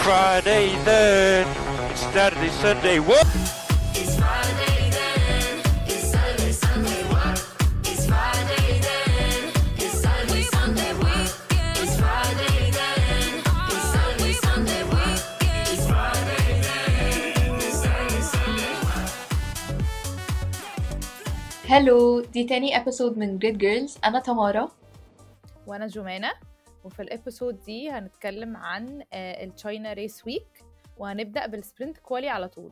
Friday then. It's Saturday, Sunday. What? It's Friday then. It's Saturday, Sunday. What? It's Friday then. It's Saturday, Sunday. What? It's Friday then. It's Saturday, Sunday. What? It's Friday then. It's Saturday, Sunday. هلو دي تاني ابيسود من جريد جيرلز انا تمارا وانا جمانة وفي الابيسود دي هنتكلم عن التشاينا ريس ويك وهنبدأ بالسبرنت كوالي على طول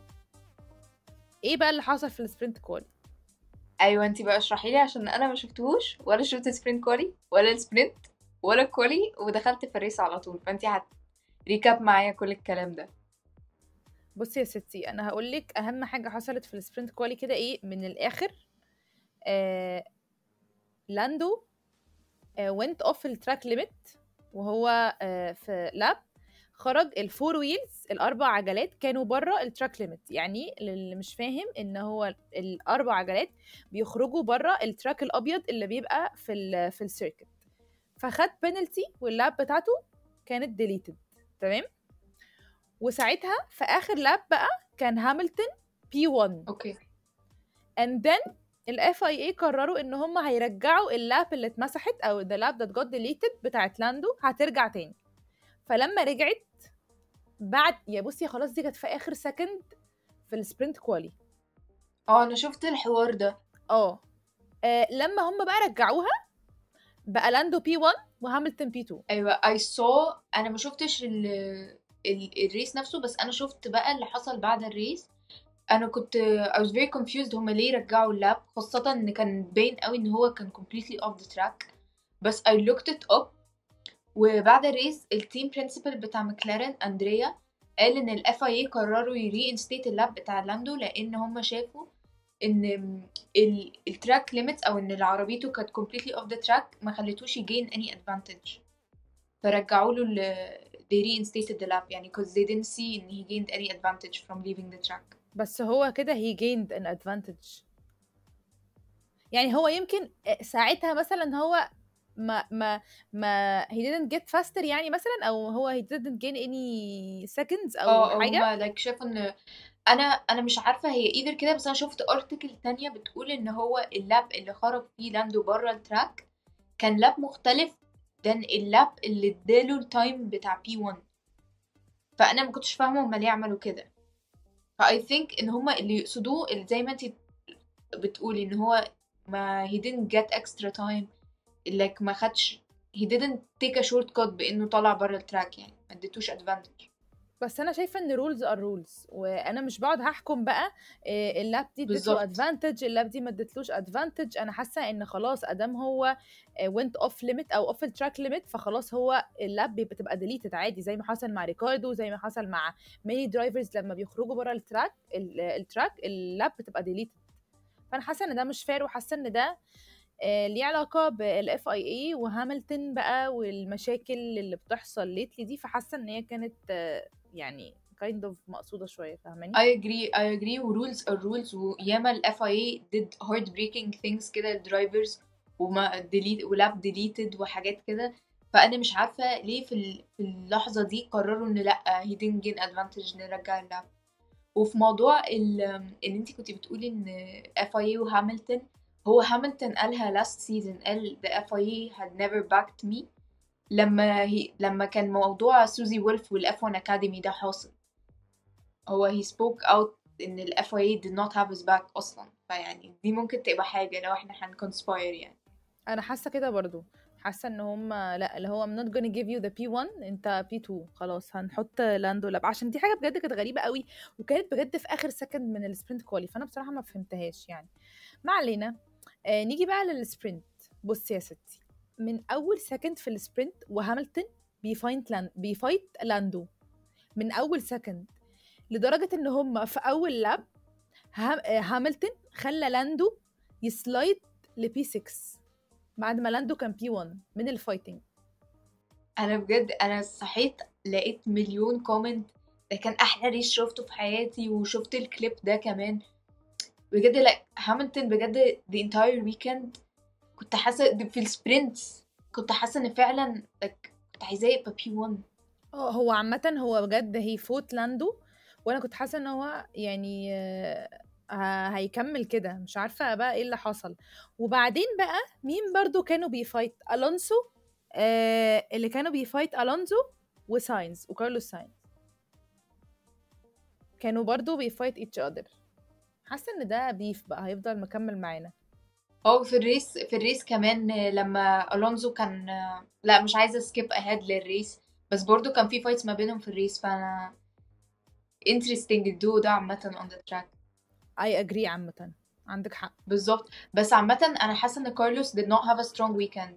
ايه بقى اللي حصل في السبرنت كوالي ايوه انتي بقى اشرحي لي عشان انا ما شفتوش ولا شفت سبرنت كولي ولا السبرنت ولا الكولي ودخلت في الريس على طول فانتي هت ريكاب معايا كل الكلام ده بصي يا ستي انا هقول لك اهم حاجة حصلت في السبرنت كوالي كده ايه من الاخر آه لاندو آه went off التراك ليميت وهو آه في لاب خرج الفور ويلز الاربع عجلات كانوا بره التراك ليميت يعني للي مش فاهم ان هو الاربع عجلات بيخرجوا بره التراك الابيض اللي بيبقى في ال في السيركت فخد بينالتي واللاب بتاعته كانت ديليتد تمام وساعتها في اخر لاب بقى كان هامilton بي 1 اوكي and then الاف اي اي قرروا ان هم هيرجعوا اللاب اللي اتمسحت او the lap that got deleted بتاعت لاندو هترجع تاني فلما رجعت بعد يا بصي خلاص دي كانت في اخر سكند في السبرنت كوالي اه انا شفت الحوار ده اه آه، لما هم بقى رجعوها بقى لاندو بي 1 وهامilton بي 2 ايوه اي saw انا ما شفتش ال... ال... الريس نفسه بس انا شفت بقى اللي حصل بعد الريس انا كنت I was very confused هما ليه رجعوا اللاب خاصة ان كان باين قوي ان هو كان completely off the track بس I looked it up وبعد الريس التيم برنسبل بتاع مكلارن اندريا قال ان الاف اي قرروا يرينستيت اللاب بتاع لاندو لان هما شافوا ان التراك ليميتس او ان عربيته كانت completely off the track ما خلتوش يجين any advantage فرجعوا له ال they reinstated the lap يعني cause they didn't see ان he gained any advantage from leaving the track بس هو كده he gained an advantage يعني هو يمكن ساعتها مثلا هو ما ما ما he didn't get faster يعني مثلا او هو he didn't gain any seconds او اه حاجه هما like شافوا ان انا انا مش عارفه هي ايذر كده بس انا شفت ارتكل تانية بتقول ان هو اللاب اللي خرج فيه لاندو بره التراك كان لاب مختلف تhan اللاب اللي اداله التايم بتاع بي 1 فانا ما كنتش فاهمه هما ليه عملوا كده فاي ثينك ان هما اللي يقصدوه اللي زي ما انت بتقولي ان هو ما he didn't get extra time like ما خدش he didn't take a shortcut بانه طلع بره التراك يعني ما اديتوش advantage بس انا شايفه ان رولز ار رولز وانا مش بقعد هحكم بقى إيه اللاب دي اديته بالظبط. ادفانتج اللاب دي ما اديتلوش ادفانتج انا حاسه ان خلاص ادام هو وينت اوف ليميت او اوف التراك ليميت فخلاص هو اللاب بتبقى ديليتد عادي زي ما حصل مع ريكاردو زي ما حصل مع ماني درايفرز لما بيخرجوا بره التراك ال- التراك اللاب بتبقى ديليتد فانا حاسه ان ده مش فير وحاسه ان ده آه، ليه علاقه بالاف اي اي وهامilton بقى والمشاكل اللي بتحصل ليتلي دي فحاسه ان هي كانت آه، يعني kind of مقصوده شويه فاهماني I agree I agree و rules are rules وياما ال FIA did heartbreaking things كده للدرايفرز وما delete ولاب deleted وحاجات كده فأنا مش عارفة ليه في ال- في اللحظة دي قرروا إن لأ he didn't gain advantage نرجع اللاب وفي موضوع ال إن أنتي كنتي بتقولي إن FIA وهامilton هو هامilton قالها last season قال the FIA had never backed me لما هي لما كان موضوع سوزي وولف والاف 1 اكاديمي ده حاصل هو he spoke out ان ال FIA did not have his back اصلا فيعني دي ممكن تبقى حاجة لو احنا هنكونسباير يعني انا حاسه كده برضو حاسه ان هم لا اللي هو I'm not gonna give you the P1 انت P2 خلاص هنحط لاندو لاب عشان دي حاجه بجد كانت غريبه قوي وكانت بجد في اخر سكند من السبرنت كوالي فانا بصراحه ما فهمتهاش يعني ما علينا آه نيجي بقى للسبرنت بصي يا ستي من اول سكند في السبرنت وهامilton بيفايت لاند بيفايت لاندو من اول سكند لدرجه ان هم في اول لاب هام... آه، هامilton خلى لاندو يسلايد لبي 6 بعد ما لاندو كان بي 1 من الفايتنج انا بجد انا صحيت لقيت مليون كومنت ده كان احلى ريس شفته في حياتي وشفت الكليب ده كمان بجد لا هامilton بجد the entire weekend كنت حاسه في السبرنتس كنت حاسه ان فعلا like كنت عايزاه يبقى بي 1 اه هو عامة هو بجد هي فوت لاندو وانا كنت حاسة ان هو يعني آه، ه- هيكمل كده مش عارفة بقى ايه اللي حصل وبعدين بقى مين برضو كانوا بيفايت الونسو آه اللي كانوا بيفايت الونسو وساينز وكارلوس ساينز كانوا برضو بيفايت ايتش اذر حاسة ان ده بيف بقى هيفضل مكمل معانا اه في الريس في الريس كمان آه، لما الونزو كان آه، لا مش عايزه سكيب اهيد للريس بس برضو كان في فايتس ما بينهم في الريس فانا interesting الدو ده عامه on the track اي اجري عامة عندك حق بالظبط بس عامه انا حاسه ان كارلوس did not have a strong weekend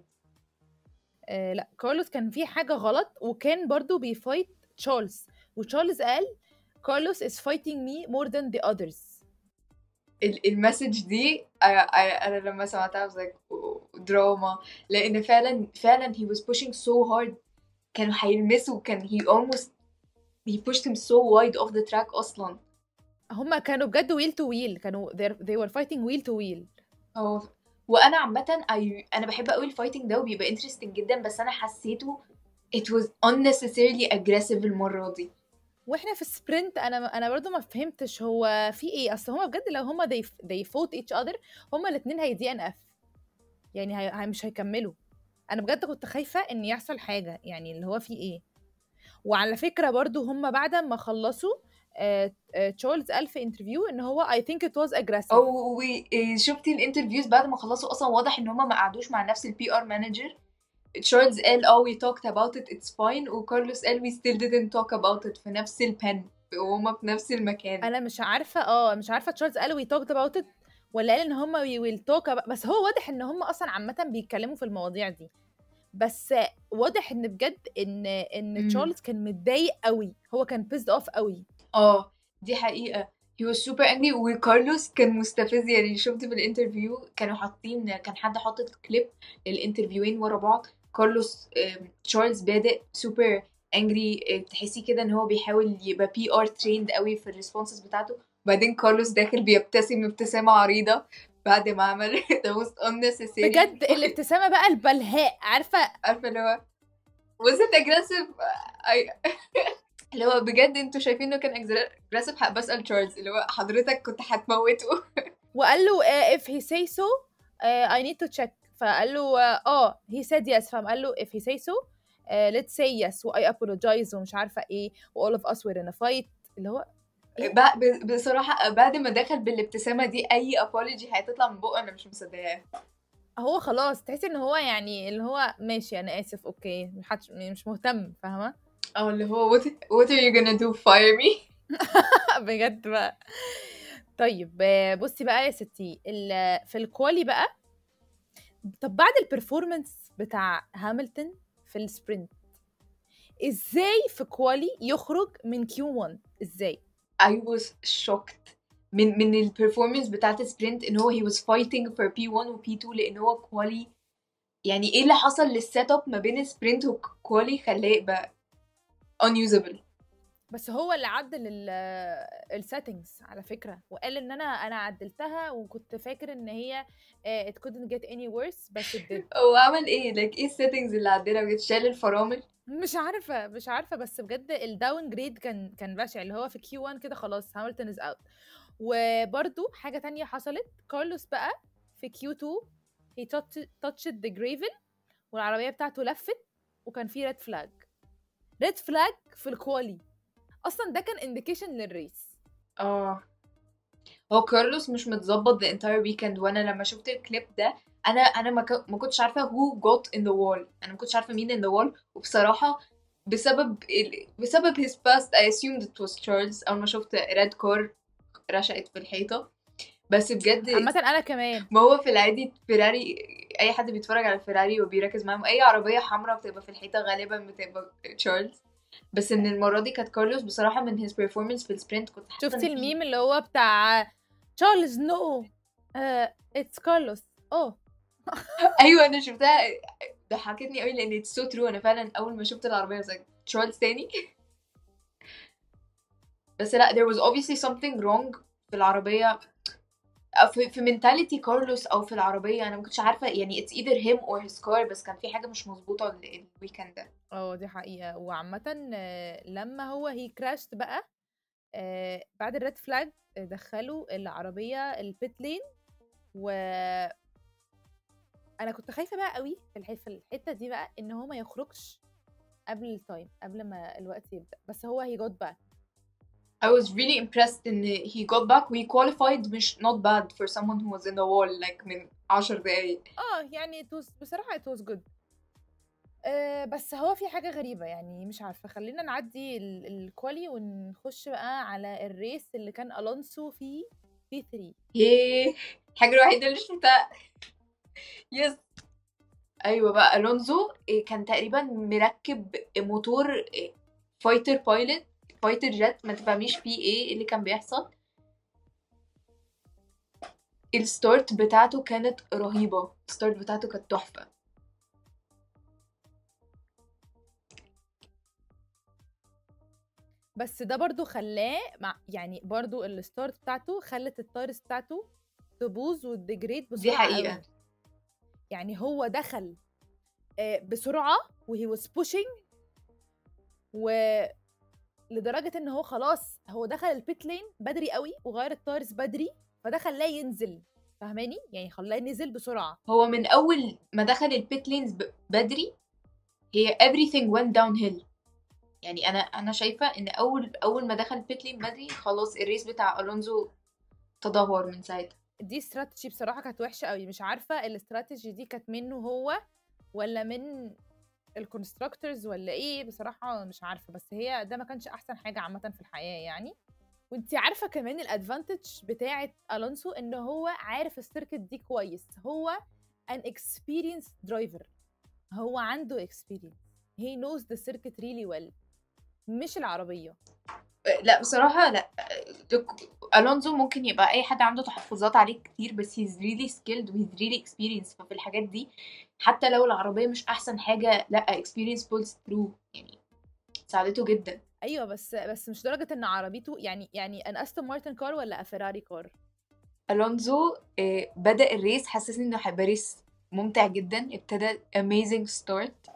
آه لا كارلوس كان في حاجة غلط وكان برضو بيفايت تشارلز وتشارلز قال كارلوس is fighting me more than the others ال- المسج دي I- I- انا لما سمعتها was like دراما لان فعلا فعلا he was pushing so hard كانوا هيلمسوا كان he almost he pushed him so wide off the track اصلا هما كانوا بجد ويل تو ويل كانوا they're- they were fighting ويل تو ويل اه وانا عامه I... انا بحب قوي الفايتنج ده وبيبقى interesting جدا بس انا حسيته it was unnecessarily aggressive المره دي واحنا في السبرنت انا انا برضو ما فهمتش هو في ايه اصل هما بجد لو هما they, they fought each other هما الاثنين هي دي ان اف يعني هي... هي مش هيكملوا انا بجد كنت خايفه ان يحصل حاجه يعني اللي هو في ايه وعلى فكره برضو هما بعد ما خلصوا آه، آه، تشارلز قال في انترفيو ان هو I think it was aggressive او شفتي الانترفيوز بعد ما خلصوا اصلا واضح ان هما ما قعدوش مع نفس البي ار مانجر تشارلز قال اه we talked about it it's fine وكارلوس قال we still didn't talk about it في نفس البن وهما في نفس المكان انا مش عارفه اه مش عارفه تشارلز قال we talked about it ولا قال ان هم we will talk about بس هو واضح ان هم اصلا عامه بيتكلموا في المواضيع دي بس واضح ان بجد ان ان مم. تشارلز كان متضايق قوي هو كان بيزد اوف قوي اه دي حقيقة he was super angry وكارلوس كان مستفز يعني شفت في الانترفيو كانوا حاطين كان حد حاطط كليب للانترفيوين ورا بعض كارلوس آم، تشارلز بادئ super angry آه، تحسي كده ان هو بيحاول يبقى بي ار trained قوي في الريسبونسز بتاعته وبعدين كارلوس داخل بيبتسم ابتسامة عريضة بعد ما عمل the most unnecessary بجد الابتسامه بقى البلهاء عارفه عارفة اللي هو was it aggressive I... اللي هو بجد انتوا شايفين انه كان aggressive ح- بسأل تشارلز اللي هو حضرتك كنت هتموته وقال له uh, if he say so uh, I need to check فقال له اه آه، he said yes فقام قال له if he say so uh, let's say yes و I apologize ومش عارفه ايه و all of us were in a fight اللي هو إيه؟ ب- ب- بصراحة بعد ما دخل بالابتسامة دي أي apology هتطلع من بقه أنا مش مصدقاها هو خلاص تحسي ان هو يعني اللي هو ماشي انا اسف اوكي محدش مش مهتم فاهمه أو اللي هو what, what are you gonna do fire me بجد بقى طيب آه، بصي بقى يا ستي ال- في الكوالي بقى طب بعد البرفورمانس بتاع هامilton في السبرنت ازاي في كوالي يخرج من كيو 1 ازاي I was shocked من من البرفورمانس بتاعت السبرنت ان هو he was fighting for P1 و P2 لان هو كوالي يعني ايه اللي حصل للسيت اب ما بين السبرنت والكوالي خلاه يبقى unusable بس هو اللي عدل السيتنجز على فكره وقال ان انا انا عدلتها وكنت فاكر ان هي آه، it couldn't get any worse بس it did هو عمل ايه like ايه السيتنجز اللي عندنا بجد شال الفرامل مش عارفه مش عارفه بس بجد الداون جريد كان كان بشع اللي هو في كيو 1 كده خلاص هامilton از اوت وبرده حاجه تانية حصلت كارلوس بقى في كيو 2 هي touched ذا جريفل والعربيه بتاعته لفت وكان في ريد فلاج ريد فلاج في الكوالي اصلا ده كان انديكيشن للريس اه هو كارلوس مش متظبط the entire weekend وانا لما شفت الكليب ده انا انا ما, ك... ما كنتش عارفه who got in the wall انا ما كنتش عارفه مين in the wall وبصراحه بسبب ال... بسبب his past I assumed it was Charles اول ما شفت ريد كار رشقت في الحيطه بس بجد عامه انا كمان ما هو في العادي فيراري اي حد بيتفرج على فيراري وبيركز معاهم اي عربيه حمراء بتبقى في الحيطه غالبا بتبقى تشارلز بس ان المره دي كانت كارلوس بصراحه من his performance في السبرنت كنت حاسه شفتي إن في- الميم اللي هو بتاع تشارلز نو اتس كارلوس اوه ايوه انا شفتها ضحكتني قوي لان اتس سو ترو انا فعلا اول ما شفت العربيه was like تشارلز تاني بس لا there was obviously something wrong في العربيه أو في في mentality كارلوس او في العربيه انا ما كنتش عارفه يعني it's either him or his car بس كان في حاجه مش مظبوطه ال- الويكند ده اه دي حقيقة وعامة آه، لما هو هي كراشت بقى آه، بعد الريد فلاج دخلوا العربية البيت لين و انا كنت خايفة بقى قوي في الح- في الحتة دي بقى ان هو ما يخرجش قبل التايم قبل ما الوقت يبدأ بس هو هي جوت باك I was really impressed ان he got back we qualified مش not bad for someone who was in the wall like من 10 دقايق اه يعني it was بصراحة it was good آه بس هو في حاجة غريبة يعني مش عارفة خلينا نعدي ال- الكوالي ونخش بقى على الريس اللي كان ألونسو فيه في 3 ياه الحاجة الوحيدة اللي شفتها يس ايوه بقى الونزو إيه، كان تقريبا مركب موتور فايتر بايلوت فايتر جيت ما تفهميش فيه ايه اللي كان بيحصل الستارت بتاعته كانت رهيبة الستارت بتاعته كانت تحفة بس ده برضو خلاه مع يعني برضو الستارت بتاعته خلت التايرز بتاعته تبوظ وتديجريد دي بسرعة حقيقة قوي. يعني هو دخل آه، بسرعة وهي was pushing و لدرجة ان هو خلاص هو دخل البيت لين بدري قوي وغير التايرز بدري فده خلاه ينزل فاهماني يعني خلاه نزل بسرعة هو من اول ما دخل البيت لينز ب- بدري هي everything went downhill يعني انا انا شايفة ان اول اول ما دخل البيت لين بدري خلاص الريس بتاع الونزو تدهور من ساعتها دي استراتيجي بصراحة كانت وحشة قوي مش عارفة الاستراتيجي دي كانت منه هو ولا من الكونستراكتورز ولا ايه بصراحة مش عارفة بس هي ده ما كانش احسن حاجة عامة في الحياة يعني وانت عارفة كمان الادفانتج بتاعة الونسو ان هو عارف السيركت دي كويس هو an experienced driver هو عنده experience he knows the circuit really well مش العربية لا بصراحة لا لك- ألونزو ممكن يبقى أي حد عنده تحفظات عليه كتير بس he's really skilled و he's really experienced ففي الحاجات دي حتى لو العربية مش أحسن حاجة لا experience pulls through يعني ساعدته جدا ايوه بس بس مش درجة ان عربيته يعني يعني ان استون مارتن كار ولا فيراري كار ألونزو آه، بدأ الريس حسسني إنه هيبقى ريس ممتع جدا ابتدى amazing start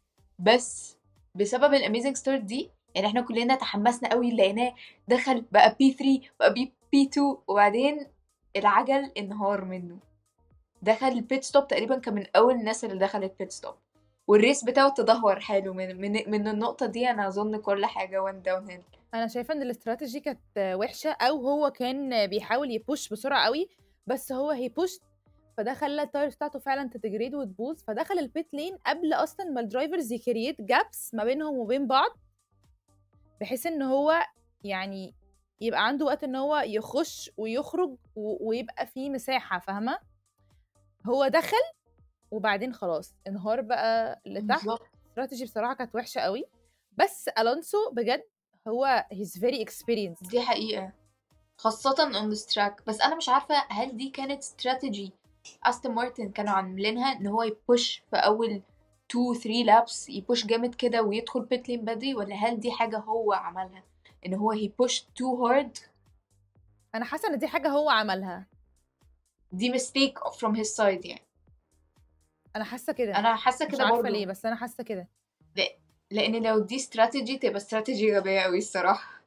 بس بسبب الاميزنج ستارت دي يعني احنا كلنا تحمسنا قوي لقيناه دخل بقى بي 3 بقى بي بي 2 وبعدين العجل انهار منه دخل البيت ستوب تقريبا كان من اول الناس اللي دخلت بيت ستوب والريس بتاعه تدهور حاله من من من النقطه دي انا اظن كل حاجه وان داون هيل انا شايفه ان الاستراتيجي كانت وحشه او هو كان بيحاول يبوش بسرعه قوي بس هو هي بوش فده خلى التايرز بتاعته فعلا تتجريد وتبوظ فدخل البيت لين قبل اصلا ما الدرايفرز يكريت جابس ما بينهم وبين بعض بحيث ان هو يعني يبقى عنده وقت ان هو يخش ويخرج و- ويبقى فيه مساحه فاهمه هو دخل وبعدين خلاص انهار بقى لتحت استراتيجي بصراحه كانت وحشه قوي بس الونسو بجد هو he's very experienced دي حقيقه خاصة on this track بس أنا مش عارفة هل دي كانت استراتيجي أستون مارتن كانوا عاملينها إن هو يبوش في أول 2 3 لابس يبوش جامد كده ويدخل بيت لين بدري ولا هل دي حاجة هو عملها إن هو he pushed too hard انا حاسه ان دي حاجه هو عملها دي mistake from his side يعني انا حاسه كده أنا حاسة مش كده عارفه برضه ليه بس انا حاسه كده لأن لو دي استراتيجي تبقى استراتيجي غبية أوي الصراحة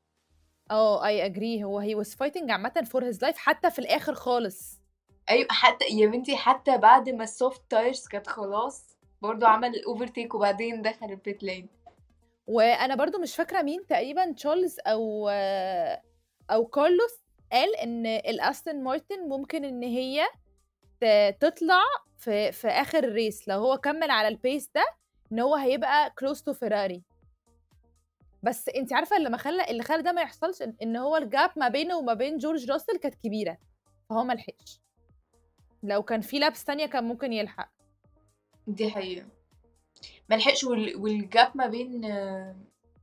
اه اي اجري هو هي was fighting عامه فور هيز لايف حتى في الاخر خالص أيوة حتى يا بنتي حتى بعد ما السوفت تايرز كانت خلاص برضه عمل الأوفرتيك وبعدين دخل البيت لين وانا برضو مش فاكره مين تقريبا تشارلز او او كارلوس قال ان الاستون مارتن ممكن ان هي ت- تطلع في في اخر الريس لو هو كمل على البيس ده ان هو هيبقى كلوز تو فيراري بس انت عارفه اللي ما خلى اللي خلى ده ما يحصلش إن- ان هو الجاب ما بينه وما بين جورج راسل كانت كبيره فهو ما لحقش لو كان في لابس تانية كان ممكن يلحق دي حقيقة ملحقش وال... والجاب ما بين آه،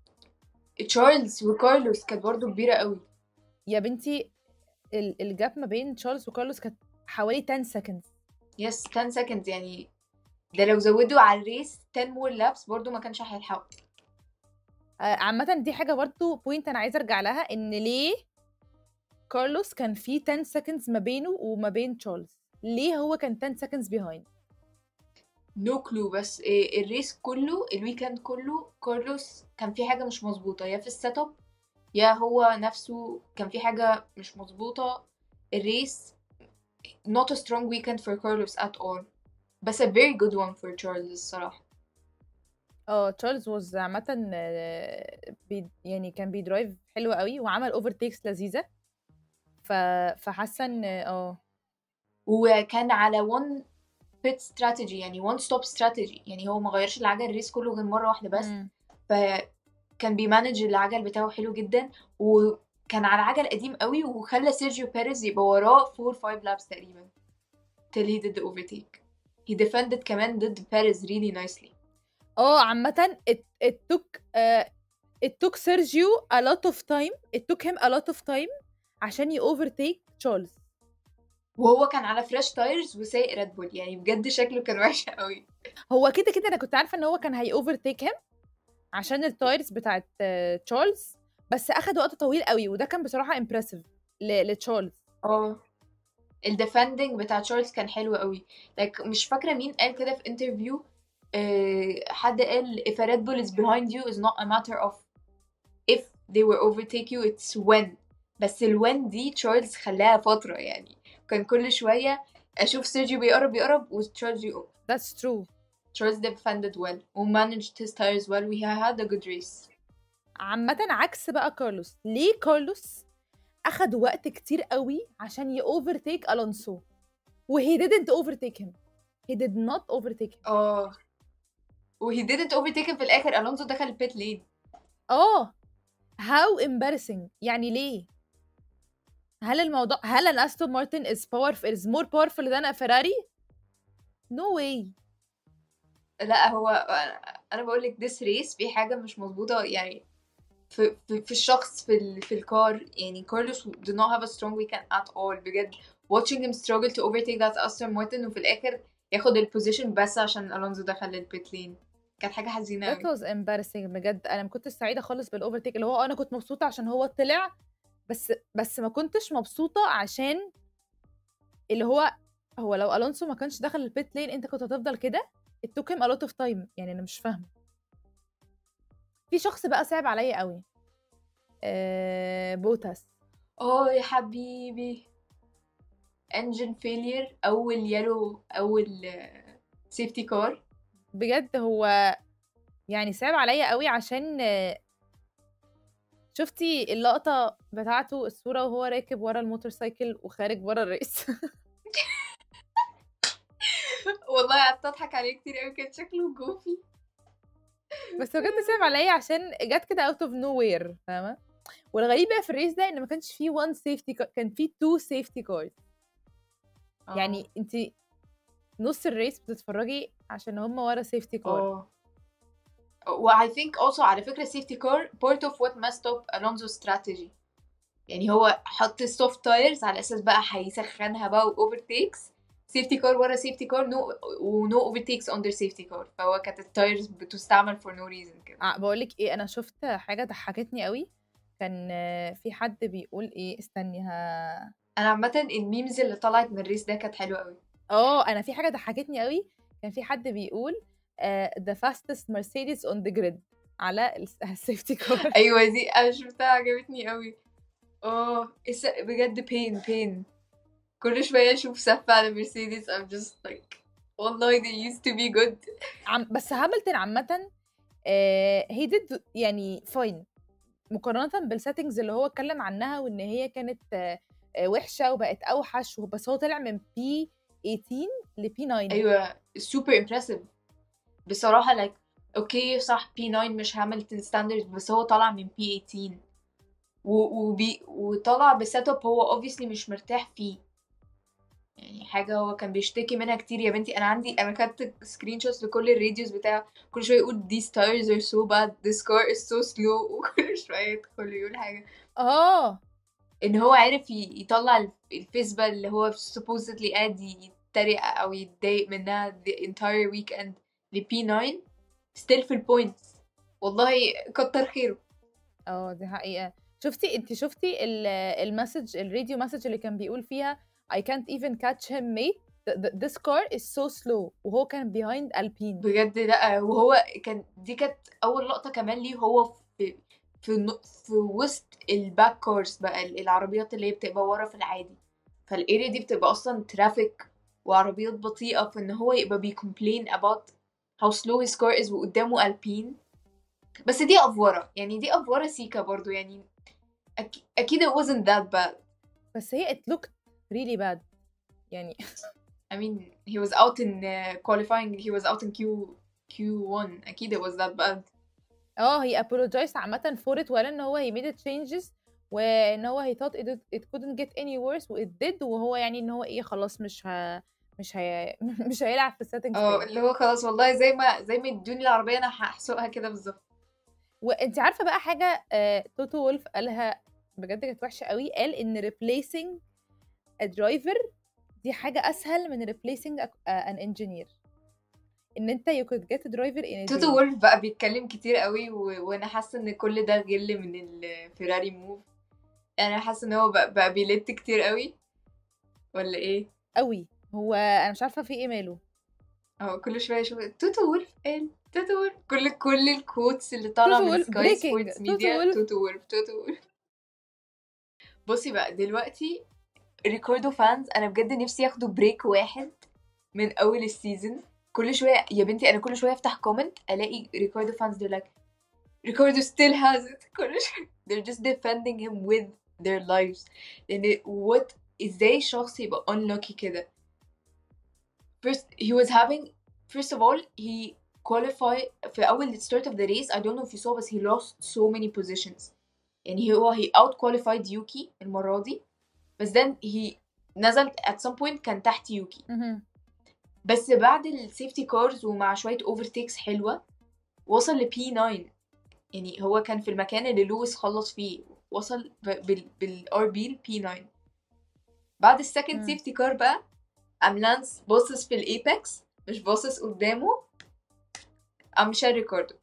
تشارلز وكارلوس كانت برضو كبيرة قوي يا بنتي ال- الجاب ما بين تشارلز وكارلوس كانت حوالي 10 سكندز يس 10 seconds يعني ده لو زودوا على الريس 10 more laps برضو ما كانش هيلحقوا آه، عامة دي حاجة برضو بوينت أنا عايزة أرجع لها إن ليه كارلوس كان في 10 seconds ما بينه وما بين تشارلز ليه هو كان 10 seconds behind نو no كلو بس إيه الريس كله الويكند كله كارلوس كان في حاجة مش مظبوطة يا في السيت اب يا هو نفسه كان في حاجة مش مظبوطة الريس not a strong weekend for Carlos at all بس a very good one for Charles الصراحة اه تشارلز وز عامة آه، بي يعني كان بيدرايف حلو قوي وعمل اوفرتيكس لذيذة ف فحاسة ان اه وكان على one pit strategy يعني one stop strategy يعني هو ما غيرش العجل الريس كله غير مرة واحدة بس مم. فكان بيمانج العجل بتاعه حلو جدا وكان على عجل قديم قوي وخلى سيرجيو بيريز يبقى وراه 4 5 laps تقريبا till he did the overtake he defended كمان ضد بيريز really nicely اه عامة it, it took uh, it took Sergio a lot of time it took him a lot of time عشان ي overtake تشارلز وهو كان على فريش تايرز وسايق ريد بول يعني بجد شكله كان وحش قوي هو كده كده انا كنت عارفة ان هو كان هي overtake him عشان التايرز بتاعت آه، تشارلز بس اخد وقت طويل قوي وده كان بصراحة impressive ل- لتشارلز اه الديفندنج بتاع تشارلز كان حلو قوي like مش فاكره مين قال كده في انترفيو حد قال if a Red Bull is behind you is not a matter of if they will overtake you it's when بس الوين دي تشارلز خلاها فتره يعني كان كل شويه اشوف سيرجيو بيقرب يقرب وتشارلز يقوم that's true Charles defended well و managed his tires well we had a good race عامة عكس بقى كارلوس ليه كارلوس أخد وقت كتير قوي عشان ي overtake ألونسو و he didn't overtake him he did not overtake him اه و he didn't overtake him في الاخر الونسو دخل البيت لين اه how embarrassing يعني ليه هل الموضوع هل ان استون مارتن is powerful is more powerful than a Ferrari no way لا هو انا بقول لك this race في حاجه مش مظبوطه يعني في, في, في الشخص في ال, في الكار يعني كارلوس did not have a strong weekend at all بجد watching him struggle to overtake that Aston Martin وفي الاخر ياخد البوزيشن بس عشان الونزو دخل البيت لين كانت حاجه حزينه that قوي was embarrassing بجد انا ما كنتش سعيده خالص بالاوفرتيك اللي هو آه انا كنت مبسوطه عشان هو طلع بس بس ما كنتش مبسوطه عشان اللي هو هو لو الونسو ما كانش دخل البيت لين انت كنت هتفضل كده it took him a lot of time يعني انا مش فاهمه في شخص بقى صعب عليا قوي آه بوتاس اه يا حبيبي engine failure اول يلو اول سيفتي كار بجد هو يعني صعب عليا قوي عشان آه، شفتي اللقطة بتاعته الصورة وهو راكب ورا الموتورسايكل وخارج ورا الرئيس والله قعدت اضحك عليه كتير قوي كان شكله جوفي بس بجد صعب عليا عشان جت كده اوت اوف نو وير فاهمة والغريب بقى في الريس ده ان ما كانش فيه وان سيفتي كان فيه تو سيفتي كارز يعني انت نص الريس بتتفرجي عشان هم ورا سيفتي كار اه و I think also على فكرة safety car part of what messed up Alonso's strategy يعني هو حط السوفت تايرز على اساس بقى هيسخنها بقى واوفرتيكس سيفتي كار ورا سيفتي كار نو ونو اوفرتيكس اندر سيفتي كار فهو كانت التايرز بتستعمل for no reason كده آه بقولك ايه انا شفت حاجة ضحكتني قوي كان آه، في حد بيقول ايه استني ها انا عامة الميمز اللي طلعت من الريس ده كانت حلوة قوي اه انا في حاجة ضحكتني قوي كان في حد بيقول آه the fastest Mercedes on the grid على السيفتي كار ايوه دي انا شفتها عجبتني قوي اه الس- بجد بين بين كل شوية اشوف سفة على مرسيدس I'm just like والله they used to be good عم بس هاملتون عامة آه he did يعني فاين مقارنة بالسيتنجز اللي هو اتكلم عنها وان هي كانت آه آه، وحشة وبقت اوحش بس هو طلع من بي 18 ل بي 9 ايوه super impressive بصراحة like اوكي صح P9 مش هاملتون ستاندرد بس هو طالع من P18 و- وبي وطلع بسيت اب هو obviously مش مرتاح فيه يعني حاجة هو كان بيشتكي منها كتير يا بنتي أنا عندي أنا خدت سكرين شوتس لكل الراديوز بتاع كل شوية يقول these tires are so bad this car is so slow وكل شوية يدخل يقول حاجة اه ان هو عرف ي- يطلع الف- الفيسبا اللي هو supposedly قاعد يتريق او يتضايق منها the entire weekend ل P9 still في البوينتس والله كتر خيره اه دي حقيقة شفتي انت شفتي ال- المسج الراديو مسج اللي كان بيقول فيها I can't even catch him mate th- th- this car is so slow وهو كان behind Alpine بجد لا وهو كان دي كانت اول لقطه كمان ليه هو في في الن- في وسط الباك كارز بقى ال- العربيات اللي هي بتبقى ورا في العادي فالاريا دي بتبقى اصلا ترافيك وعربيات بطيئه فان هو يبقى بيكومبلين about how slow his car is وقدامه البين بس دي افوره يعني دي افوره سيكا برضو يعني أك... اكيد it wasn't that bad بس هي it looked really bad يعني I mean he was out in uh, qualifying he was out in Q Q1 اكيد it was that bad اه he apologized عامة for it وقال ان هو he made changes وان هو he thought it, it couldn't get any worse و it did وهو يعني ان هو ايه خلاص مش ه... مش هي... مش هيلعب في السيتنجز اه تاني اللي هو خلاص والله زي ما زي ما ادوني العربيه انا هحسوقها كده بالظبط وانت عارفة بقى حاجة آه، توتو وولف قالها بجد كانت وحشة قوي قال ان replacing a driver دي حاجة اسهل من replacing a, uh, an engineer ان انت you could get a driver in a توتو day. وولف بقى بيتكلم كتير قوي و... وانا حاسه ان كل ده غل من الفيراري موف انا حاسه ان هو بقى, بقى بيلت كتير قوي ولا ايه قوي هو انا مش عارفة في ايه ماله اه كل شويه اشوف توتو وولف قال توتو وولف كل كل الكوتس اللي طالعه توتو من وولف سكاي breaking. سبورتس توتو ميديا وولف. توتو وولف توتو وولف بصي بقى دلوقتي ريكوردو فانز انا بجد نفسي ياخدوا بريك واحد من اول السيزون كل شويه يا بنتي انا كل شويه افتح كومنت الاقي ريكوردو فانز they're like ريكوردو still has it كل شويه they're just defending him with their lives لان what ازاي شخص يبقى unlucky كده first he was having first of all he qualify في اول start of the race I don't know if you saw بس he lost so many positions يعني هو he out qualified يوكي المرة دي بس then he نزل at some point كان تحت يوكي مهم. بس بعد السيفتي كارز ومع شوية overtakes حلوة وصل ل P9 يعني هو كان في المكان اللي لويس خلص فيه وصل ب- بال بال RB ل P9 بعد السكند مم. سيفتي كار بقى قام لانس باصص في الايبكس مش باصص قدامه قام شال ريكاردو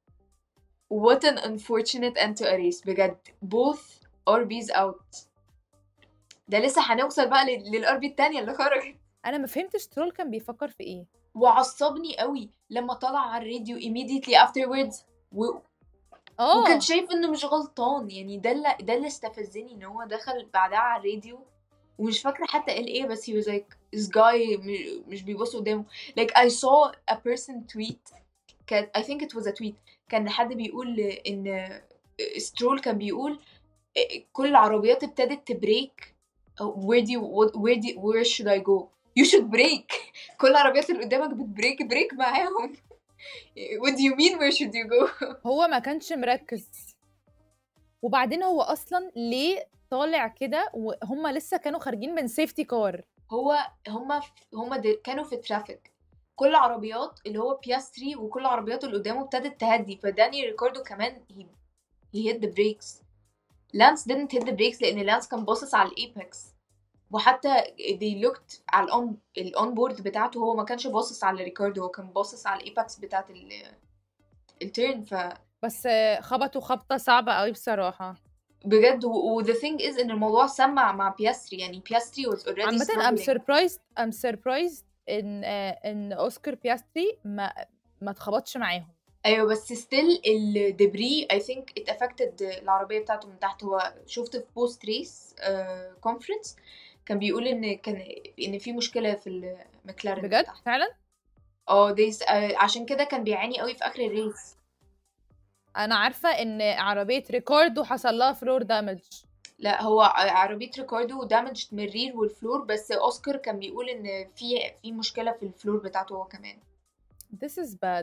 what an unfortunate end to a race بجد both RBs out ده لسه هنوصل بقى لل- للار بي التانية اللي خرجت انا ما فهمتش ترول كان بيفكر في ايه وعصبني قوي لما طلع على الراديو immediately afterwards و... اه وكان شايف انه مش غلطان يعني ده اللي ده اللي استفزني ان هو دخل بعدها على الراديو ومش فاكره حتى قال ايه بس he was like this guy م- مش بيبص قدامه like I saw a person tweet كان I think it was a tweet كان حد بيقول ان سترول كان بيقول كل العربيات ابتدت تبريك where do you what, where do where should I go you should brake كل العربيات اللي قدامك بتبريك بريك معاهم what do you mean where should you go هو ما كانش مركز وبعدين هو اصلا ليه طالع كده وهم لسه كانوا خارجين من سيفتي كار هو هما هما د- كانوا في ترافيك كل عربيات اللي هو بياستري وكل العربيات اللي قدامه ابتدت تهدي فداني ريكاردو كمان he, he hit the brakes لانس didn't hit the brakes لان لانس كان باصص على الايبكس وحتى they looked على الأون الأون بورد بتاعته هو ما كانش باصص على ريكاردو هو كان باصص على الايبكس بتاعت ال التيرن ف بس خبطوا خبطه صعبه قوي بصراحه بجد و the thing is ان الموضوع سمع مع بياستري يعني بياستري was already عامة I'm struggling. surprised I'm surprised ان آه، ان اوسكار بياستري ما ما اتخبطش معاهم ايوه بس ستيل الدبري اي ثينك ات افكتد العربيه بتاعته من تحت هو شفت في بوست ريس كونفرنس كان بيقول ان كان ان في مشكله في المكلارن بجد تحت فعلا اه they- آه، عشان كده كان بيعاني قوي في اخر الريس انا عارفه ان عربيه ريكاردو حصل لها فلور دامج لا هو ع- عربيه ريكاردو دامجت من الرير والفلور بس اوسكار كان بيقول ان في في مشكله في الفلور بتاعته هو كمان this is bad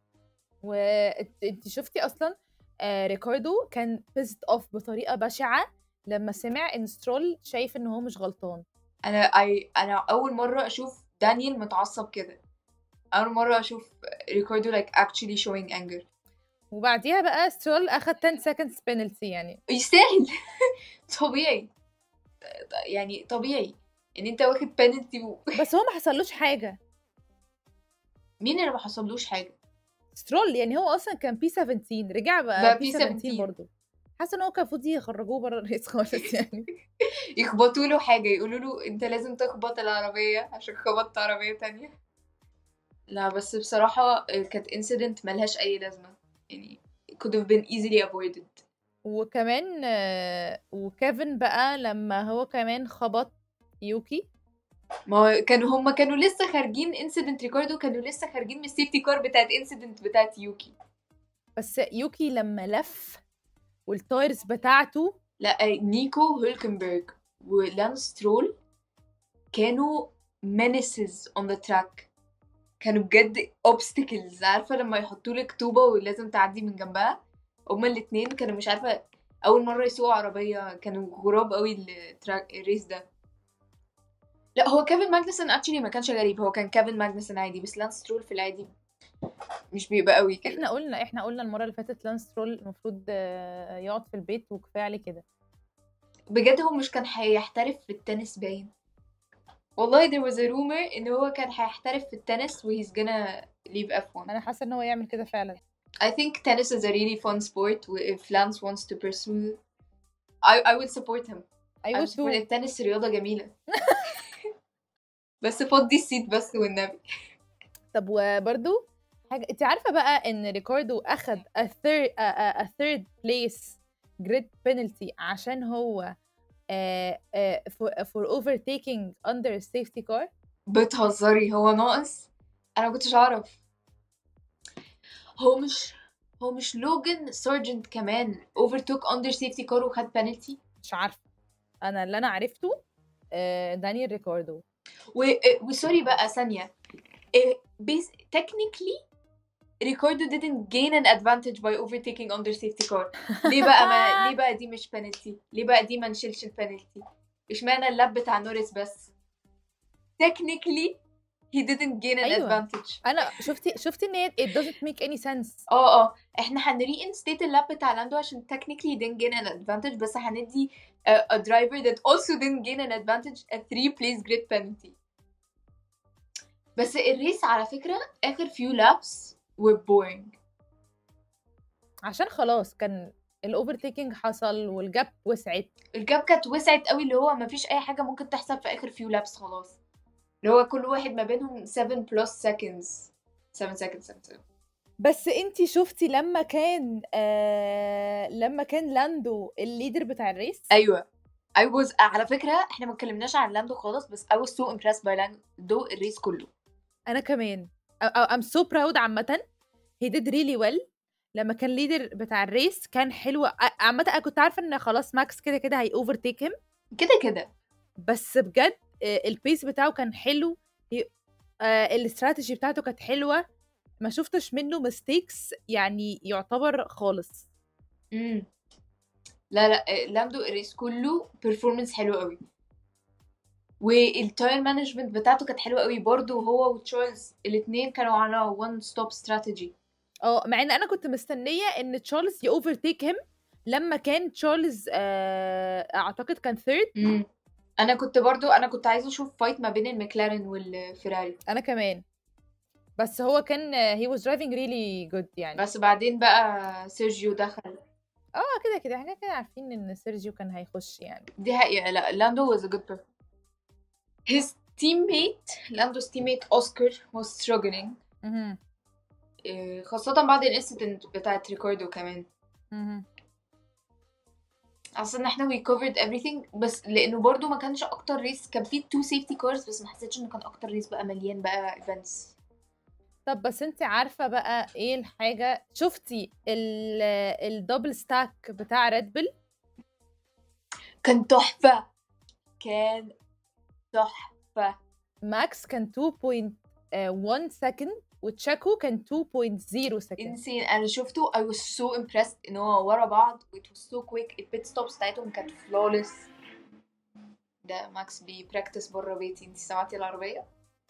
وانت شفتي اصلا آه ريكاردو كان pissed اوف بطريقه بشعه لما سمع ان سترول شايف ان هو مش غلطان انا اي انا اول مره اشوف دانيال متعصب كده اول مره اشوف ريكاردو like actually showing anger وبعديها بقى سترول اخد 10 seconds penalty يعني يستاهل طبيعي يعني طبيعي ان انت واخد بنالتي و... بس هو ما حصلوش حاجه مين اللي ما حصلوش حاجه سترول يعني هو اصلا كان بي 17 رجع بقى, بقى بي P17. 17 برضه حاسه ان هو كان المفروض يخرجوه بره الريس خالص يعني يخبطوا له حاجة يقولوا له انت لازم تخبط العربية عشان خبطت عربية تانية لا بس بصراحة كانت انسيدنت ملهاش أي لازمة يعني could have been easily avoided وكمان آه، وكيفن بقى لما هو كمان خبط يوكي ما هو كانوا هما كانوا لسه خارجين انسيدنت ريكاردو كانوا لسه خارجين من السيفتي كار بتاعت انسيدنت بتاعت يوكي بس يوكي لما لف والتايرز بتاعته لا نيكو هولكنبرج ولانس سترول كانوا menaces on the track كانوا بجد obstacles عارفة لما يحطوا لك طوبة ولازم تعدي من جنبها هما الاتنين كانوا مش عارفة أول مرة يسوقوا عربية كانوا غراب قوي التراك الريس ده لا هو كيفن ماجنسون اكشلي ما كانش غريب هو كان كيفن ماجنسون عادي بس لانس سترول في العادي مش بيبقى قوي كده احنا قلنا احنا قلنا المره اللي فاتت لانس سترول المفروض آه، يقعد في البيت وكفايه عليه كده بجد هو مش كان هيحترف في التنس باين والله there was a rumor ان هو كان هيحترف في التنس و he's gonna leave F1 انا حاسه ان هو يعمل كده فعلا I think tennis is a really fun sport و if Lance wants to pursue I, I would support him I I would would support too. التنس رياضة جميلة بس فضي السيت بس والنبي طب وبرده حاجه انت عارفه بقى ان ريكاردو اخد a third a, a, a third place grid penalty عشان هو uh, uh, for, for overtaking under safety car بتهزري هو ناقص انا ما كنتش اعرف هو مش هو مش لوجن سارجنت كمان overtook under safety car وخد penalty مش عارفه انا اللي انا عرفته uh, دانيال ريكاردو و... آه، وسوري بقى ثانية آه، بس technically ريكاردو didn't gain an advantage by overtaking under safety car ليه بقى ما ليه بقى دي مش penalty ليه بقى دي ما نشيلش البنالتي اشمعنى اللاب بتاع نوريس بس technically he didn't gain an أيوة. advantage انا شفتي شفتي ان هي it doesn't make any sense اه اه احنا هنري انستيت اللاب بتاع لاندو عشان technically he didn't gain an advantage بس هندي a, a driver that also didn't gain an advantage a three place grid penalty بس الريس على فكرة آخر few laps were boring عشان خلاص كان الاوفرتيكينج حصل والجاب وسعت الجاب كانت وسعت قوي اللي هو مفيش أي حاجة ممكن تحصل في آخر few laps خلاص اللي هو كل واحد ما بينهم 7 plus seconds 7 seconds 7 seconds بس انتي شفتي لما كان آه لما كان لاندو الليدر بتاع الريس ايوه I was على فكرة احنا ما اتكلمناش عن لاندو خالص بس I was so impressed by لاندو الريس كله انا كمان أ- أ- I'm so proud عامة he did really well لما كان ليدر بتاع الريس كان حلو ع- عامة انا كنت عارفة ان خلاص ماكس كده كده هي اوفرتيك هيم كده كده بس بجد آه، البيس بتاعه كان حلو ي- آه، الاستراتيجي بتاعته كانت حلوة ما شفتش منه ميستيكس يعني يعتبر خالص امم لا لا آه، لاندو الريس كله performance حلو قوي والتاير مانجمنت بتاعته كانت حلوه قوي برضه هو وتشارلز الاثنين كانوا على one stop strategy اه مع ان انا كنت مستنيه ان تشارلز يوفرتيك هيم لما كان تشارلز آه اعتقد كان ثيرد امم انا كنت برضو انا كنت عايزه اشوف فايت ما بين المكلارن والفيراري انا كمان بس هو كان هي واز درايفنج ريلي جود يعني بس بعدين بقى سيرجيو دخل اه كده كده احنا كده عارفين ان سيرجيو كان هيخش يعني دي حقيقة لا لاندو was a good performer his teammate لاندو's teammate اوسكار was struggling مهم. إيه، خاصة بعد الانسيدنت بتاعت ريكاردو كمان مهم. اصلا احنا we covered everything بس لانه برضو ما كانش اكتر ريس كان فيه two safety cars بس ما حسيتش انه كان اكتر ريس بقى مليان بقى events طب بس انت عارفه بقى ايه الحاجه شفتي ال الدبل ستاك بتاع ريد بل كان تحفة كان تحفة ماكس كان 2.1 سكند وتشاكو كان 2.0 سكند insane انا شفته I was so impressed ان هو ورا بعض it was so quick البيت ستوبس بتاعتهم كانت flawless ده ماكس بيبراكتس بره بيتي انت سمعتي العربية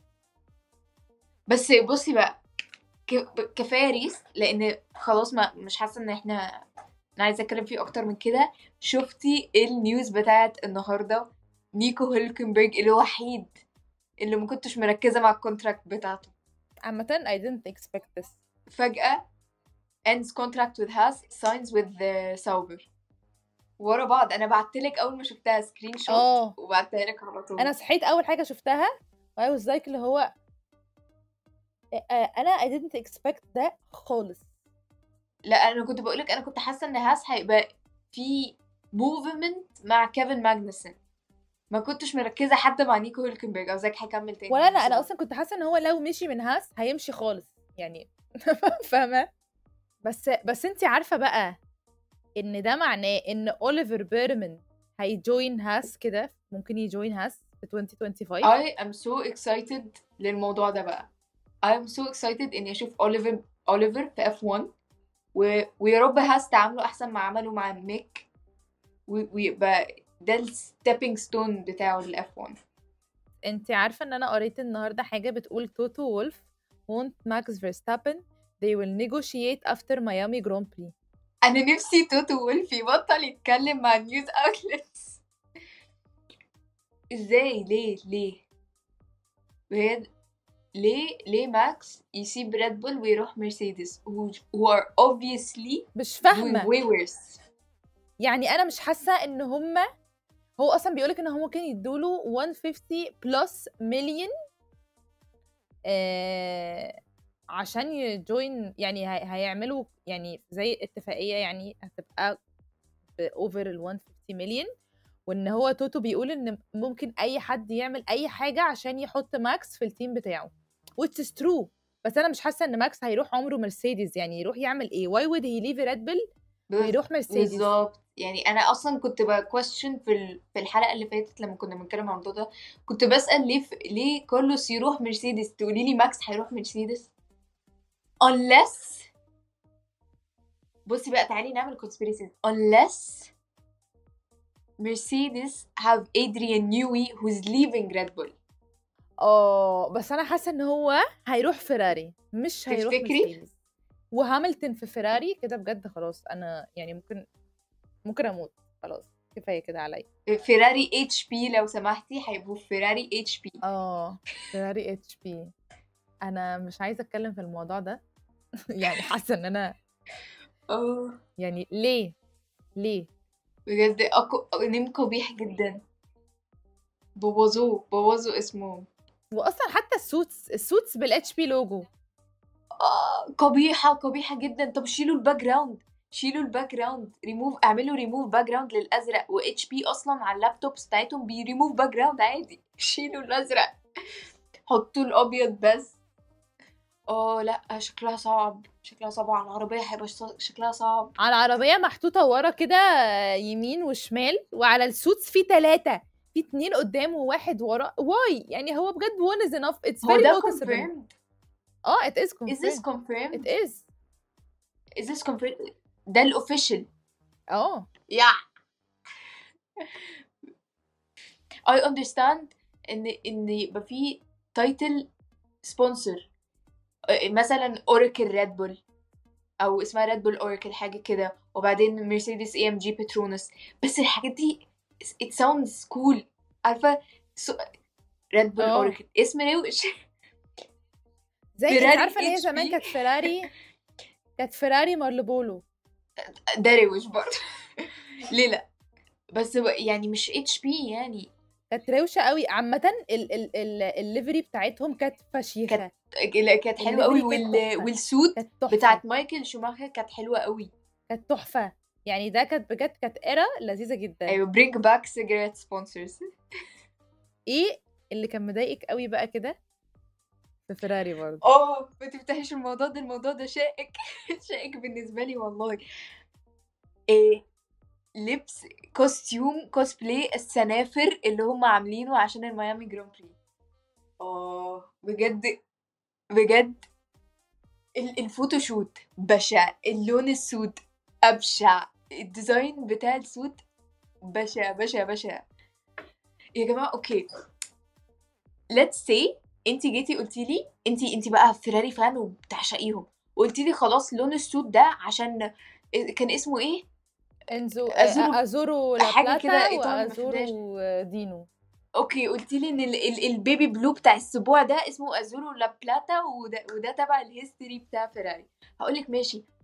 بس بصي بقى ك- كفاية ريس لان خلاص ما مش حاسة ان احنا انا عايزة اتكلم فيه اكتر من كده شفتي النيوز بتاعت النهاردة نيكو هولكنبرج الوحيد اللي ما كنتش مركزة مع الكونتراكت بتاعته عامه I didn't expect this فجأة ends contract with Haas signs with uh, Sauber ورا بعض انا بعتلك اول ما شفتها سكرين شوت اه وبعتها لك على طول انا صحيت اول حاجه شفتها واي واز لايك اللي هو آه، آه، انا I didn't expect ده خالص لا انا كنت بقولك انا كنت حاسه ان هاس هيبقى في موفمنت مع كيفن ماجنسون ما كنتش مركزه حتى مع نيكو هولكنبرج او زيك هيكمل تاني ولا انا بس انا هو- اصلا كنت حاسه ان هو لو مشي من هاس هيمشي خالص يعني فاهمه بس بس انت عارفه بقى ان ده معناه ان اوليفر بيرمان هيجوين هاس كده ممكن يجوين هاس في 2025 I am so excited للموضوع ده بقى I am so excited اني اشوف اوليفر اوليفر في F1 و... ويا رب هاس تعامله احسن ما عمله مع ميك و... ويبقى ده الستيبنج ستون بتاعه لل F1 انت عارفه ان انا قريت النهارده حاجه بتقول توتو وولف won't Max Verstappen they will negotiate after Miami Grand Prix انا نفسي توتو وولف يبطل يتكلم مع نيوز اوتلتس ازاي ليه ليه بجد ليه ليه ماكس يسيب ريد بول ويروح مرسيدس who, who are obviously مش doing فاهمه way worse يعني انا مش حاسه ان هما هو اصلا بيقولك ان هم ممكن يدوله 150 بلس مليون آه عشان يجوين يعني هي- هيعملوا يعني زي اتفاقيه يعني هتبقى اوفر ال 150 مليون وان هو توتو بيقول ان ممكن اي حد يعمل اي حاجه عشان يحط ماكس في التيم بتاعه which is true بس انا مش حاسه ان ماكس هيروح عمره مرسيدس يعني يروح يعمل ايه why would he leave Red Bull ويروح مرسيدس بالظبط يعني انا اصلا كنت بكويستشن في ال- في الحلقه اللي فاتت لما كنا بنتكلم عن الموضوع ده كنت بسال ليه ف... ليه كارلوس يروح مرسيدس تقولي لي ماكس هيروح مرسيدس unless بصي بقى تعالي نعمل conspiracy unless مرسيدس have Adrian Newey who's leaving Red Bull اه بس انا حاسه ان هو هيروح فيراري مش هيروح تفتكري؟ مرسيدس وهاملتون في فيراري كده بجد خلاص انا يعني ممكن ممكن اموت خلاص كفايه كده عليا فيراري اتش بي لو سمحتي هيبقوا في فيراري اتش بي اه فيراري اتش بي انا مش عايزه اتكلم في الموضوع ده يعني حاسه ان انا اه يعني ليه ليه بجد أكو... نيم قبيح جدا بوظوه بوظوا اسمه واصلا حتى السوتس السوتس بالاتش بي لوجو آه قبيحة قبيحة جدا طب شيلوا الباك جراوند شيلوا الباك جراوند ريموف اعملوا ريموف باك جراوند للازرق و اتش بي اصلا على اللابتوبس بتاعتهم بيريموف باك جراوند عادي شيلوا الازرق حطوا الابيض بس اه لا شكلها صعب شكلها صعب على العربية هيبقى شص- شكلها صعب على العربيه محطوطه ورا كده يمين وشمال وعلى السوتس في ثلاثه في اتنين قدام وواحد ورا واي يعني هو بجد one is enough it's هو very ده noticeable confirmed اه it is is this confirmed confirmed it is is this confirmed ده الاوفيشال اه يا I understand ان ان يبقى في تايتل سبونسر مثلا اوراكل ريد بول او اسمها ريد بول اوراكل حاجه كده وبعدين مرسيدس اي ام جي بترونس بس الحاجات دي it sounds cool عارفه ريد بول اه. اوراكل اسم روش زي انت فيراري عارفه ان هي HP. زمان كانت فيراري كانت فيراري مارلبولو ده روش برضه ليه لا بس هو يعني مش اتش بي يعني كانت روشه قوي عامه ال- ال- ال- الليفري بتاعتهم كانت فشيخه كانت- لا، كانت حلوه قوي الليفري كانت وال... تحفة. والسوت كانت تحفه بتاعت مايكل شوماخر كانت حلوه قوي كانت تحفه يعني ده كانت بجد كانت ايرا لذيذه جدا ايوه برينج باك سيجاريت سبونسرز ايه اللي كان مضايقك قوي بقى كده في فيراري برضه اه ما تفتحيش الموضوع ده الموضوع ده شائك شائك بالنسبه لي والله ايه لبس كوستيوم كوسبلاي السنافر اللي هم عاملينه عشان الميامي جراند بري اه بجد بجد ال- الفوتوشوت بشع اللون السود ابشع الديزاين بتاع السود بشع بشع بشع يا جماعه اوكي let's say انت جيتي قلتي لي انت انت بقى فيراري فان وبتعشقيهم وقلتي لي خلاص لون السود ده عشان كان اسمه ايه انزو أزورو- ازورو حاجة لا كده بلاتا إيطالي ما وازورو دينو اوكي قلتي لي ان ال ال البيبي بلو بتاع السبوع ده اسمه ازورو لا بلاتا وده, وده تبع الهيستوري بتاع فيراري هقول لك ماشي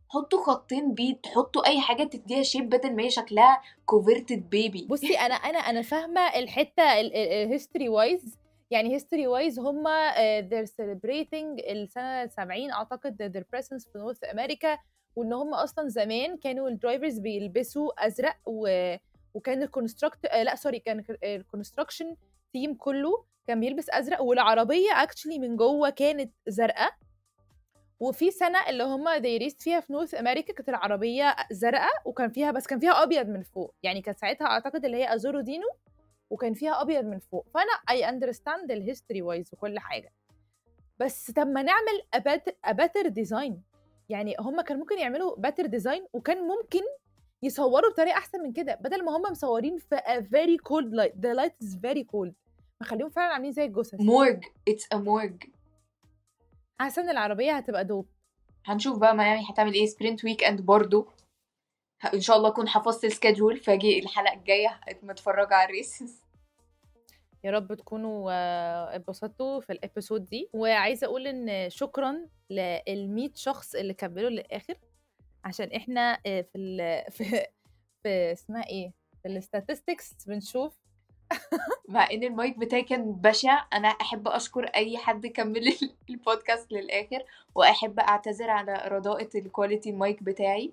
حطوا خطين بيض حطوا اي حاجه تديها شيب بدل ما هي شكلها كوفرتد بيبي بصي انا انا انا فاهمه الحته الهيستوري وايز يعني هيستوري وايز هم they're celebrating السنه 70 اعتقد their presence في نورث امريكا وان هم اصلا زمان كانوا الدرايفرز بيلبسوا ازرق و... وكان الكونستراكت لا سوري كان الكونستراكشن تيم كله كان بيلبس ازرق والعربيه اكشلي من جوه كانت زرقاء وفي سنه اللي هم they raced فيها في نورث امريكا كانت العربيه زرقاء وكان فيها بس كان فيها ابيض من فوق يعني كانت ساعتها اعتقد اللي هي ازورو دينو وكان فيها ابيض من فوق فانا اي اندرستاند الهيستوري وايز وكل حاجه بس طب ما نعمل a better ديزاين يعني هم كان ممكن يعملوا better ديزاين وكان ممكن يصوروا بطريقه احسن من كده بدل ما هم مصورين في a very cold light the light is very cold مخليهم فعلا عاملين زي الجثث مورج اتس ا مورج حاسه ان العربيه هتبقى دوب هنشوف بقى ميامي هتعمل ايه سبرنت ويك اند برضو ه- ان شاء الله اكون حفظت السكادجول فاجي الحلقه الجايه متفرجه على الريسز يا رب تكونوا آه، اتبسطتوا في الابيسود دي وعايزه اقول ان شكرا لل شخص اللي كملوا للاخر عشان احنا آه، في ال في في اسمها ايه في الستاتستكس بنشوف مع ان المايك بتاعي كان بشع انا احب اشكر اي حد كمل ال- البودكاست للاخر واحب اعتذر على رداءة الكواليتي المايك بتاعي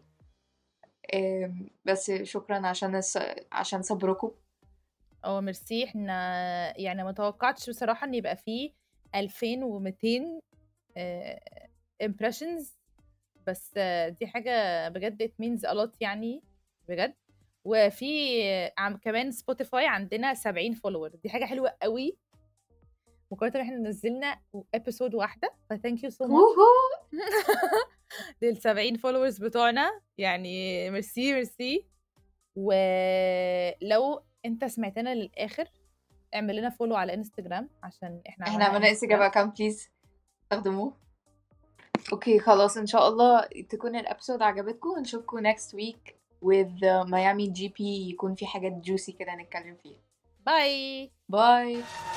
أم، بس شكرا عشان الس... عشان صبركم اه ميرسي احنا يعني ما توقعتش بصراحه ان يبقى فيه 2200 امبريشنز بس آه، دي حاجه بجد it means a lot يعني بجد وفي عم كمان سبوتيفاي عندنا 70 فولور دي حاجه حلوه قوي مقارنه ان احنا نزلنا ابيسود واحده فثانك يو سو ماتش ووهو لل 70 فولورز بتوعنا يعني ميرسي ميرسي ولو انت سمعتنا للاخر اعمل لنا فولو على انستجرام عشان احنا احنا عملنا انستجرام اكونت بليز استخدموه اوكي خلاص ان شاء الله تكون الابسود عجبتكم ونشوفكم next week with ميامي جي بي يكون في حاجات جوسي كده نتكلم فيها باي باي